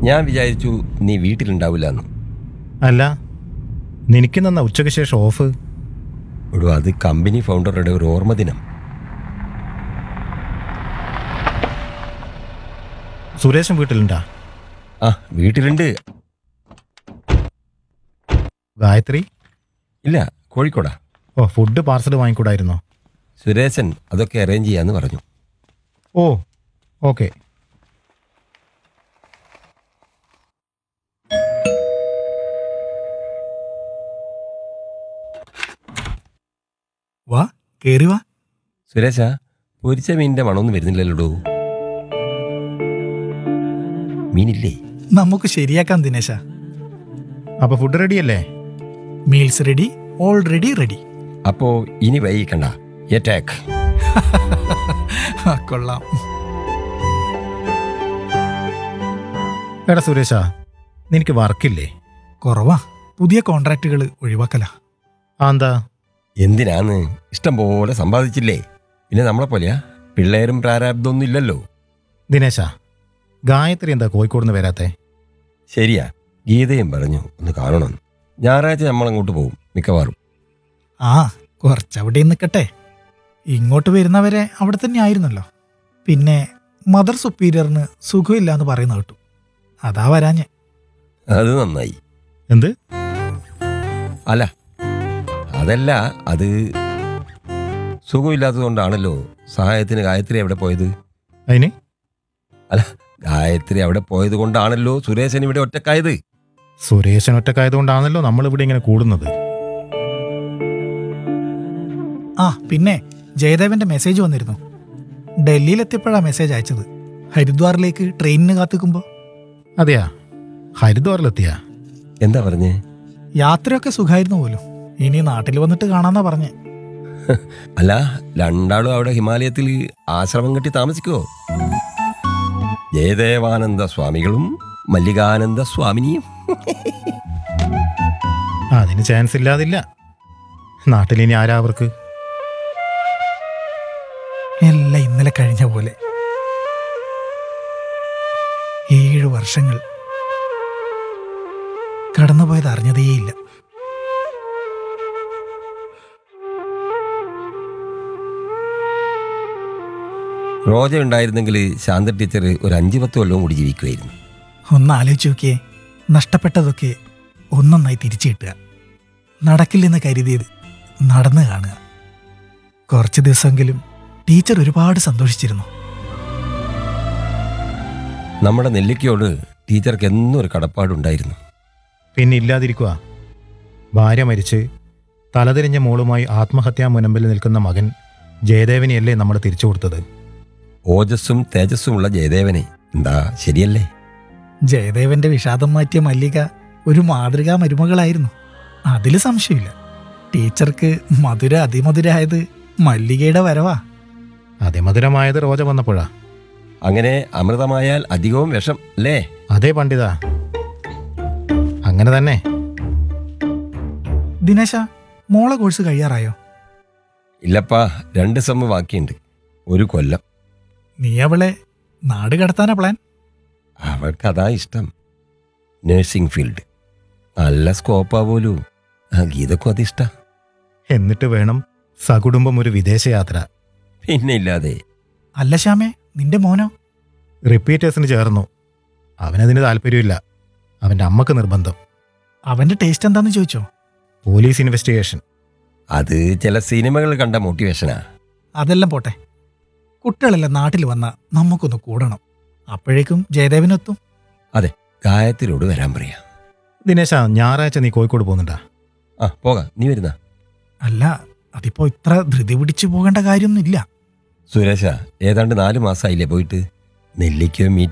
ഞാൻ വിചാരിച്ചു നീ വീട്ടിലുണ്ടാവില്ല എന്ന് അല്ല നിനക്ക് നന്ന ഉച്ചയ്ക്ക് ശേഷം ഓഫ് ഒരു അത് കമ്പനി ഫൗണ്ടറുടെ ഒരു ഓർമ്മ ദിനം സുരേഷൻ വീട്ടിലുണ്ടാ ആ വീട്ടിലുണ്ട് ഗായത്രി ഇല്ല കോഴിക്കോടാ ഓ ഫുഡ് പാർസൽ വാങ്ങിക്കൂടായിരുന്നോ സുരേശൻ അതൊക്കെ അറേഞ്ച് ചെയ്യാന്ന് പറഞ്ഞു ഓ ഓക്കെ വാ കേറി വാ സുരേശ പൊരിച്ച മീനിന്റെ മണമൊന്നും വരുന്നില്ലല്ലോടൂ മീനില്ലേ നമുക്ക് ശരിയാക്കാം ദിനേശ അപ്പൊ ഫുഡ് റെഡിയല്ലേ മീൽസ് റെഡി ഓൾറെഡി റെഡി അപ്പോ ഇനി വൈകിക്കണ്ട എറ്റാക്ക് കൊള്ളാം എടാ സുരേഷാ നിനക്ക് വർക്കില്ലേ കുറവാ പുതിയ കോൺട്രാക്റ്റുകൾ ഒഴിവാക്കല ആ എന്താ എന്തിനാന്ന് ഇഷ്ടം പോലെ സമ്പാദിച്ചില്ലേ പിന്നെ നമ്മളെ പോലെയാ പിള്ളേരും പ്രാരാബ്ദമൊന്നും ഇല്ലല്ലോ ദിനേശ ഗായത്രി എന്താ കോഴിക്കോട് നിന്ന് വരാത്തെ ശരിയാ ഗീതയും പറഞ്ഞു ഒന്ന് കാണണമെന്ന് ഞായറാഴ്ച നമ്മളങ്ങോട്ട് പോകും മിക്കവാറും ആ കുറച്ചവിടെ നിൽക്കട്ടെ ഇങ്ങോട്ട് വരുന്നവരെ അവിടെ തന്നെ ആയിരുന്നല്ലോ പിന്നെ മദർ സുപ്പീരിയറിന് സുഖമില്ല എന്ന് പറയുന്ന കേട്ടു അതാ വരാഞ്ഞ് അത് നന്നായി എന്ത് അല്ല അതല്ല അത് സുഖമില്ലാത്തതുകൊണ്ടാണല്ലോ സഹായത്തിന് ഗായത്രി അവിടെ പോയത് അതിന് അല്ല ഗായത്രി അവിടെ പോയത് കൊണ്ടാണല്ലോ സുരേശൻ ഇവിടെ ഒറ്റക്കായത് സുരേഷൻ ഒറ്റക്കായതുകൊണ്ടാണല്ലോ നമ്മൾ ഇവിടെ ഇങ്ങനെ കൂടുന്നത് ആ പിന്നെ ജയദേവന്റെ മെസ്സേജ് വന്നിരുന്നു ഡൽഹിയിലെത്തിയപ്പോഴാ മെസ്സേജ് അയച്ചത് ഹരിദ്വാറിലേക്ക് ട്രെയിനിന് കാത്തിക്കുമ്പോൾ അതെയാ ഹരിദ്വാറിലെത്തിയാ എന്താ പറഞ്ഞേ യാത്രയൊക്കെ സുഖമായിരുന്നു പോലും ഇനി നാട്ടിൽ വന്നിട്ട് കാണാന്നാ പറഞ്ഞേ അല്ല രണ്ടാളും അവിടെ ഹിമാലയത്തിൽ ആശ്രമം കെട്ടി താമസിക്കുവോ ജയദേവാനന്ദ സ്വാമികളും മല്ലികാനന്ദ സ്വാമിനിയും അതിന് ചാൻസ് ഇല്ലാതില്ല നാട്ടിലിനി ആരാ അവർക്ക് എല്ലാം ഇന്നലെ കഴിഞ്ഞ പോലെ ഏഴു വർഷങ്ങൾ കടന്നുപോയത് അറിഞ്ഞതേയില്ല റോജ ഉണ്ടായിരുന്നെങ്കിൽ ശാന്ത ടീച്ചർ ഒരു അഞ്ചു പത്ത് കൊല്ലവും കൂടി ജീവിക്കുമായിരുന്നു ഒന്ന് ആലോചിച്ച് നോക്കിയേ നഷ്ടപ്പെട്ടതൊക്കെ ഒന്നൊന്നായി തിരിച്ചു കിട്ടുക നടക്കില്ലെന്ന് കരുതിയത് നടന്നു കാണുക കുറച്ച് ദിവസമെങ്കിലും ടീച്ചർ ഒരുപാട് സന്തോഷിച്ചിരുന്നു നമ്മുടെ നെല്ലിക്കയോട് ടീച്ചർക്ക് എന്നും ഒരു കടപ്പാടുണ്ടായിരുന്നു പിന്നെ ഇല്ലാതിരിക്കുക ഭാര്യ മരിച്ച് തലതിരിഞ്ഞ മോളുമായി ആത്മഹത്യാ മുനമ്പിൽ നിൽക്കുന്ന മകൻ ജയദേവനെയല്ലേ നമ്മൾ തിരിച്ചു കൊടുത്തത് ഓജസ്സും തേജസ്സുമുള്ള ജയദേവനെ എന്താ ശരിയല്ലേ ജയദേവന്റെ വിഷാദം മാറ്റിയ മല്ലിക ഒരു മാതൃകാ മരുമകളായിരുന്നു അതിൽ സംശയമില്ല ടീച്ചർക്ക് മധുര അതിമധുരായത് മല്ലികയുടെ വരവാ അതിമധുരമായത് റോജ വന്നപ്പോഴാ അങ്ങനെ അമൃതമായാൽ അധികവും വിഷം അല്ലേ അതേ പണ്ഡിത അങ്ങനെ തന്നെ ദിനേശ മോളെ കോഴ്സ് കഴിയാറായോ ഇല്ലപ്പാ രണ്ട് സെമ്മ് ബാക്കിയുണ്ട് ഒരു കൊല്ലം നീ അവളെ നാട് കടത്താനാ പ്ലാൻ അവൾക്ക് അതാ ഇഷ്ടം നഴ്സിംഗ് ഫീൽഡ് നല്ല സ്കോപ്പാ പോലും ആ ഗീതക്കും അതിഷ്ട എന്നിട്ട് വേണം സകുടുംബം ഒരു വിദേശയാത്ര പിന്നെ ഇല്ലാതെ അല്ല ശ്യാമേ നിന്റെ മോനോ റിപ്പീറ്റേഴ്സിന് ചേർന്നു അവനതിന് താല്പര്യമില്ല അവൻ്റെ അമ്മക്ക് നിർബന്ധം അവന്റെ ടേസ്റ്റ് എന്താന്ന് ചോദിച്ചോ പോലീസ് ഇൻവെസ്റ്റിഗേഷൻ അത് ചില സിനിമകൾ കണ്ട മോട്ടിവേഷനാ അതെല്ലാം പോട്ടെ കുട്ടികളെല്ലാം നാട്ടിൽ വന്ന നമുക്കൊന്ന് കൂടണം അപ്പോഴേക്കും ജയദേവനെത്തും ഗായത്രിയോട് വരാൻ പറയാ ദിനേശ ഞായറാഴ്ച നീ കോഴിക്കോട് പോകുന്നുണ്ടാ ആ പോകാം നീ വരുന്ന അല്ല അതിപ്പോ ഇത്ര ധൃതി പിടിച്ചു പോകേണ്ട കാര്യമൊന്നുമില്ല സുരേഷ ഏതാണ്ട് നാല് മാസമായില്ലേ പോയിട്ട് നെല്ലിക്കോ മീറ്റിംഗ്